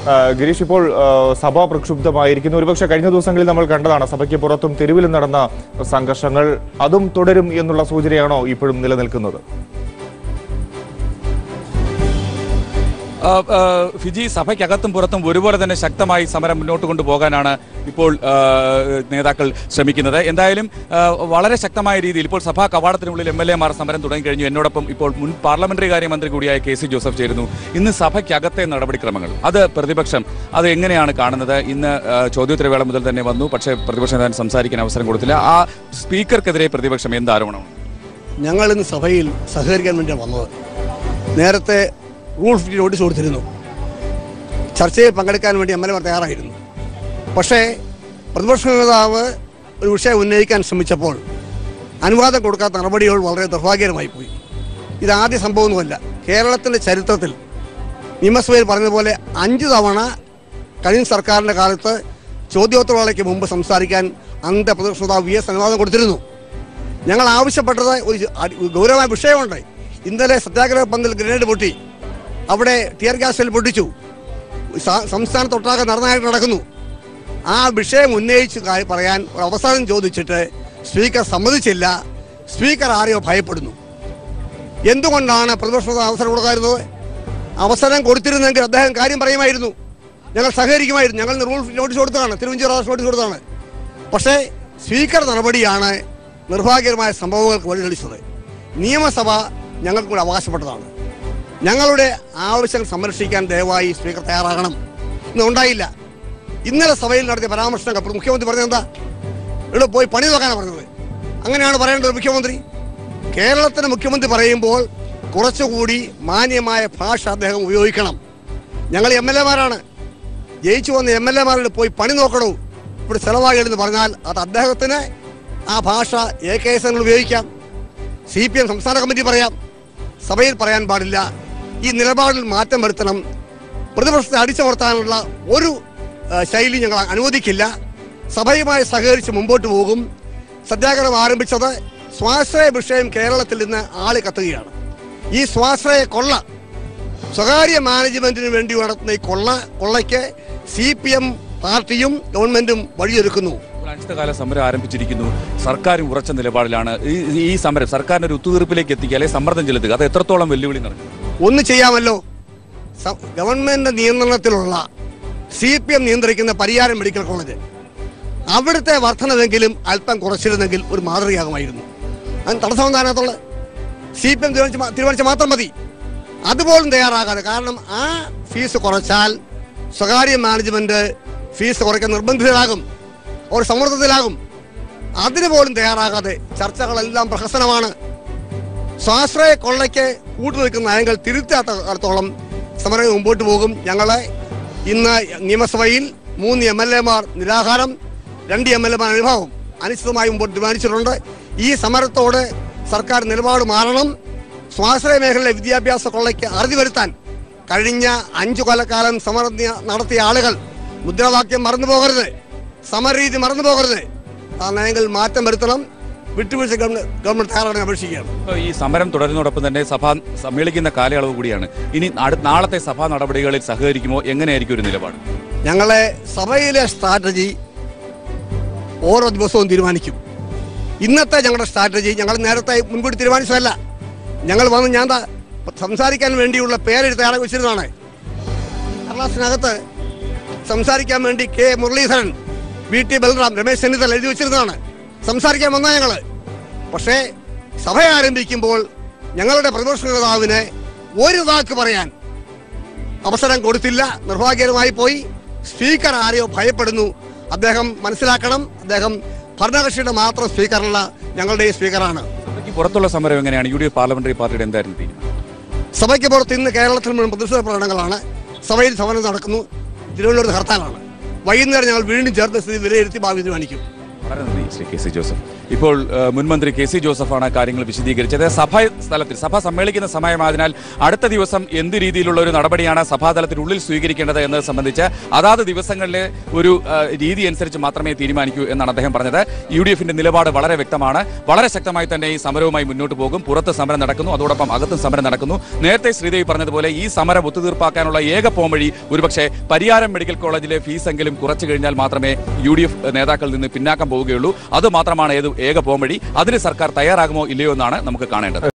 ആ, ഗിരീഷ് ഇപ്പോൾ ആ, സഭ പ്രക്ഷുബ്ധമായിരിക്കുന്നു ഒരുപക്ഷെ കഴിഞ്ഞ ദിവസങ്ങളിൽ നമ്മൾ കണ്ടതാണ് സഭയ്ക്ക് പുറത്തും തെരുവിലും നടന്ന സംഘർഷങ്ങൾ അതും തുടരും എന്നുള്ള സൂചനയാണോ ഇപ്പോഴും നിലനിൽക്കുന്നത് ആ, ആ, ഫിജി സഭയ്ക്കകത്തും പുറത്തും ഒരുപോലെ തന്നെ ശക്തമായി സമരം മുന്നോട്ട് കൊണ്ടുപോകാനാണ് ഇപ്പോൾ ആ, നേതാക്കൾ ശ്രമിക്കുന്നത് എന്തായാലും ആ, വളരെ ശക്തമായ രീതിയിൽ ഇപ്പോൾ സഭാ കവാടത്തിനുള്ളിൽ എം എൽ എമാർ സമരം തുടങ്ങിക്കഴിഞ്ഞു എന്നോടൊപ്പം ഇപ്പോൾ മുൻ പാർലമെന്ററി കാര്യമന്ത്രി കൂടിയായ കെ സി ജോസഫ് ചേരുന്നു ഇന്ന് സഭയ്ക്കകത്തെ നടപടിക്രമങ്ങൾ അത് പ്രതിപക്ഷം അത് എങ്ങനെയാണ് കാണുന്നത് ഇന്ന് ആ, ചോദ്യോത്തരവേള മുതൽ തന്നെ വന്നു പക്ഷേ പ്രതിപക്ഷം നേതാവിന് സംസാരിക്കാൻ അവസരം കൊടുത്തില്ല ആ സ്പീക്കർക്കെതിരെ പ്രതിപക്ഷം എന്ത് ആരോപണമാണ് ഞങ്ങൾ ഇന്ന് സഭയിൽ സഹകരിക്കാൻ വേണ്ടിയാണ് വന്നത് നേരത്തെ റൂൾ ഫിഫ്റ്റി നോട്ടീസ് കൊടുത്തിരുന്നു ചർച്ചയിൽ പങ്കെടുക്കാൻ വേണ്ടി എം എൽ എമാർ തയ്യാറായിരുന്നു പക്ഷേ പ്രതിപക്ഷ നേതാവ് ഒരു വിഷയം ഉന്നയിക്കാൻ ശ്രമിച്ചപ്പോൾ അനുവാദം കൊടുക്കാത്ത നടപടികൾ വളരെ നിർഭാഗ്യകരമായി പോയി ഇതാദ്യ സംഭവമൊന്നുമല്ല കേരളത്തിൻ്റെ ചരിത്രത്തിൽ നിയമസഭയിൽ പറഞ്ഞതുപോലെ അഞ്ച് തവണ കഴിഞ്ഞ സർക്കാരിൻ്റെ കാലത്ത് ചോദ്യോത്തരവേളയ്ക്ക് മുമ്പ് സംസാരിക്കാൻ അന്നത്തെ പ്രതിപക്ഷ നേതാവ് വി എസ് അനുവാദം കൊടുത്തിരുന്നു ഞങ്ങൾ ആവശ്യപ്പെട്ടത് ഒരു അടി- ഗൗരവമായ വിഷയമുണ്ട് ഇന്നലെ സത്യാഗ്രഹ പന്തൽ ഗ്രനേഡ് പൊട്ടി അവിടെ ടിയർ ഗ്യാസിൽ പൊട്ടിച്ചു സ- സംസ്ഥാനത്തൊട്ടാകെ നടന്നായിട്ട് നടക്കുന്നു ആ വിഷയം ഉന്നയിച്ച് കാ- പറയാൻ ഒരു അവസരം ചോദിച്ചിട്ട് സ്പീക്കർ സമ്മതിച്ചില്ല സ്പീക്കർ ആരെയോ ഭയപ്പെടുന്നു എന്തുകൊണ്ടാണ് പ്രതിപക്ഷ നേതാവ് അവസരം കൊടുക്കാതിരുന്നത് അവസരം കൊടുത്തിരുന്നെങ്കിൽ അദ്ദേഹം കാര്യം പറയുമായിരുന്നു ഞങ്ങൾ സഹകരിക്കുമായിരുന്നു ഞങ്ങൾ റൂൾ നോട്ടീസ് കൊടുത്തതാണ് തിരുവഞ്ചൂർ രാധാകൃഷ്ണൻ നോട്ടീസ് കൊടുത്തതാണ് പക്ഷേ സ്പീക്കർ നടപടിയാണ് നിർഭാഗ്യകരമായ സംഭവങ്ങൾക്ക് വഴിതെളിച്ചത് നിയമസഭ ഞങ്ങൾക്ക് കൂടെ അവകാശപ്പെട്ടതാണ് ഞങ്ങളുടെ ആവശ്യം സംരക്ഷിക്കാൻ ദയവായി സ്പീക്കർ തയ്യാറാകണം ഇന്ന് ഉണ്ടായില്ല ഇന്നലെ സഭയിൽ നടത്തിയ പരാമർശം അപ്പോൾ മുഖ്യമന്ത്രി പറഞ്ഞത് എന്താ ഇവിടെ പോയി പണി നോക്കാനാണ് പറഞ്ഞത് അങ്ങനെയാണ് പറയേണ്ടത് മുഖ്യമന്ത്രി കേരളത്തിന് മുഖ്യമന്ത്രി പറയുമ്പോൾ കുറച്ചുകൂടി മാന്യമായ ഭാഷ അദ്ദേഹം ഉപയോഗിക്കണം ഞങ്ങൾ എം എൽ എമാരാണ് ജയിച്ചു വന്ന എം എൽ എമാരോട് പോയി പണി നോക്കണോ ഇവിടെ ചെലവാകരുതെന്ന് പറഞ്ഞാൽ അത് അദ്ദേഹത്തിന് ആ ഭാഷ എ കെ എസ് ഉപയോഗിക്കാം സി പി എം സംസ്ഥാന കമ്മിറ്റി പറയാം സഭയിൽ പറയാൻ പാടില്ല ഈ നിലപാടിൽ മാറ്റം വരുത്തണം പ്രതിപക്ഷത്തെ അടിച്ചമർത്താനുള്ള ഒരു ആ, ശൈലി ഞങ്ങൾ അനുവദിക്കില്ല സഭയുമായി സഹകരിച്ച് മുമ്പോട്ട് പോകും സത്യാഗ്രഹം ആരംഭിച്ചത് സ്വാശ്രയ വിഷയം കേരളത്തിൽ നിന്ന് ആളി കത്തുകയാണ് ഈ സ്വാശ്രയ കൊള്ള സ്വകാര്യ മാനേജ്മെന്റിന് വേണ്ടി നടത്തുന്ന ഈ കൊള്ള കൊള്ളയ്ക്ക് സി പി എം പാർട്ടിയും ഗവൺമെന്റും വഴിയൊരുക്കുന്നു ഇപ്പോൾ അനിശ്ചിതകാല സമരം ആരംഭിച്ചിരിക്കുന്നു സർക്കാരും ഉറച്ച നിലപാടിലാണ് ഈ ഈ സമരം സർക്കാരിന്റെ ഒരു ഒത്തുതീർപ്പിലേക്ക് എത്തിക്കുക അല്ലെങ്കിൽ സമ്മർദ്ദം ചെലുത്തുക അത് എത്രത്തോളം വെല്ലുവിളി നിറഞ്ഞു ഒന്ന് ചെയ്യാമല്ലോ സ- ഗവൺമെന്റ് നിയന്ത്രണത്തിലുള്ള സി പി എം നിയന്ത്രിക്കുന്ന പരിയാരം മെഡിക്കൽ കോളേജ് അവിടുത്തെ വർധനവെങ്കിലും അല്പം കുറച്ചിരുന്നെങ്കിൽ ഒരു മാതൃകയാകുമായിരുന്നു അതിന് തടസ്സം എന്താകത്തുള്ളത് സി പി എം തീരുമാനിച്ച മാ- തീരുമാനിച്ച മാത്രം മതി അതുപോലും തയ്യാറാകാതെ കാരണം ആ ഫീസ് കുറച്ചാൽ സ്വകാര്യ മാനേജ്മെന്റ് ഫീസ് കുറയ്ക്കാൻ നിർബന്ധിതരാകും ഒരു സമ്മർദ്ദത്തിലാകും അതിന് പോലും തയ്യാറാകാതെ ചർച്ചകളെല്ലാം പ്രഹസനമാണ് സ്വാശ്രയ കൊള്ളയ്ക്ക് കൂട്ടുനിൽക്കുന്ന നയങ്ങൾ തിരുത്താത്ത കാലത്തോളം സമരം മുമ്പോട്ട് പോകും ഞങ്ങളെ ഇന്ന് നിയമസഭയിൽ മൂന്ന് എം എൽ എമാർ നിരാഹാരം രണ്ട് എം എൽ എമാർ അനുഭവം അനിശ്ചിതമായി മുമ്പോട്ട് തീരുമാനിച്ചിട്ടുണ്ട് ഈ സമരത്തോട് സർക്കാർ നിലപാട് മാറണം സ്വാശ്രയ മേഖലയിലെ വിദ്യാഭ്യാസ കൊള്ളയ്ക്ക് അറുതി വരുത്താൻ കഴിഞ്ഞ അഞ്ചു കൊല്ലക്കാലം സമരം നി- നടത്തിയ ആളുകൾ മുദ്രാവാക്യം മറന്നു പോകരുത് സമരരീതി മറന്നു പോകരുത് ആ നയങ്ങളിൽ മാറ്റം വരുത്തണം വിട്ടുവീഴ്ച ഗവൺമെന്റ് ഗവൺമെന്റ് തയ്യാറാണെന്ന് അപേക്ഷിക്കുകയാണ് ഇപ്പോൾ ഈ സമരം തുടരുന്നതോടൊപ്പം തന്നെ സഭ സമ്മേളിക്കുന്ന കാലയളവ് കൂടിയാണ് ഇനി അടുത്ത നാളത്തെ സഭാ നടപടികളിൽ സഹകരിക്കുമോ എങ്ങനെയായിരിക്കും ഒരു നിലപാട് ഞങ്ങളെ സഭയിലെ സ്ട്രാറ്റജി ഓരോ ദിവസവും തീരുമാനിക്കും ഇന്നത്തെ ഞങ്ങളുടെ സ്ട്രാറ്റജി ഞങ്ങൾ നേരത്തെ മുൻകൂട്ടി തീരുമാനിച്ചതല്ല ഞങ്ങൾ വന്ന് ഞാൻ ദാ സംസാരിക്കാൻ വേണ്ടിയുള്ള പേരെഴുത്ത് തയ്യാറാക്കി വെച്ചിരുന്നതാണ് കടലാസിനകത്ത് സംസാരിക്കാൻ വേണ്ടി K Muraleedharan V T Balram Ramesh Chennithala എഴുതി വെച്ചിരുന്നതാണ് സംസാരിക്കാൻ വന്ന ഞങ്ങള് പക്ഷേ സഭ ആരംഭിക്കുമ്പോൾ ഞങ്ങളുടെ പ്രതിപക്ഷ നേതാവിന് ഒരു വാക്ക് പറയാൻ അവസരം കൊടുത്തില്ല നിർഭാഗ്യകരമായി പോയി സ്പീക്കർ ആരെയോ ഭയപ്പെടുന്നു അദ്ദേഹം മനസ്സിലാക്കണം അദ്ദേഹം ഭരണകക്ഷിയുടെ മാത്രം സ്പീക്കറല്ല ഞങ്ങളുടെ സ്പീക്കറാണ് സഭയ്ക്ക് പുറത്തുള്ള സമരം എങ്ങനെയാണ് യു ഡി എഫ് പാർലമെന്ററി പാർട്ടിയുടെ എന്തായിരുന്നു തീരുമാനം സഭയ്ക്ക് പുറത്ത് ഇന്ന് കേരളത്തിൽ മുഴുവൻ പ്രതിഷേധ പ്രകടനങ്ങളാണ് സഭയിൽ സമരം നടക്കുന്നു തിരുവനന്തപുരത്ത് ഹർത്താലാണ് വൈകുന്നേരം ഞങ്ങൾ വീണ്ടും ചേർത്ത് സ്ഥിതി വിലയിരുത്തി ഭാവി തീരുമാനിക്കും വളരെ നന്ദി ശ്രീ കെ സി ജോസഫ് ഇപ്പോൾ ഏഹ്, മുൻമന്ത്രി കെ സി ജോസഫാണ് കാര്യങ്ങൾ വിശദീകരിച്ചത് സഭ സ്ഥലത്തിൽ സഭ സമ്മേളിക്കുന്ന സമയമായതിനാൽ അടുത്ത ദിവസം എന്ത് രീതിയിലുള്ള ഒരു നടപടിയാണ് സഭാതലത്തിനുള്ളിൽ സ്വീകരിക്കേണ്ടത് എന്നത് സംബന്ധിച്ച് അതാത് ദിവസങ്ങളിലെ ഒരു ഏഹ്, രീതി അനുസരിച്ച് മാത്രമേ തീരുമാനിക്കൂ എന്നാണ് അദ്ദേഹം പറഞ്ഞത് യു ഡി എഫിന്റെ നിലപാട് വളരെ വ്യക്തമാണ് വളരെ ശക്തമായി തന്നെ ഈ സമരവുമായി മുന്നോട്ട് പോകും പുറത്ത് സമരം നടക്കുന്നു അതോടൊപ്പം അകത്തും സമരം നടക്കുന്നു നേരത്തെ ശ്രീദേവി പറഞ്ഞതുപോലെ ഈ സമരം ഒത്തുതീർപ്പാക്കാനുള്ള ഏക പോംവഴി ഒരുപക്ഷെ പരിയാരം മെഡിക്കൽ കോളേജിലെ ഫീസെങ്കിലും കുറച്ചു കഴിഞ്ഞാൽ മാത്രമേ യു ഡി എഫ് നേതാക്കളിൽ നിന്ന് പിന്നാക്കം പോവുകയുള്ളൂ അത് മാത്രമാണ് ഏത് ഏക പോംവഴി അതിന് സർക്കാർ തയ്യാറാകുമോ ഇല്ലയോ എന്നാണ് നമുക്ക് കാണേണ്ടത്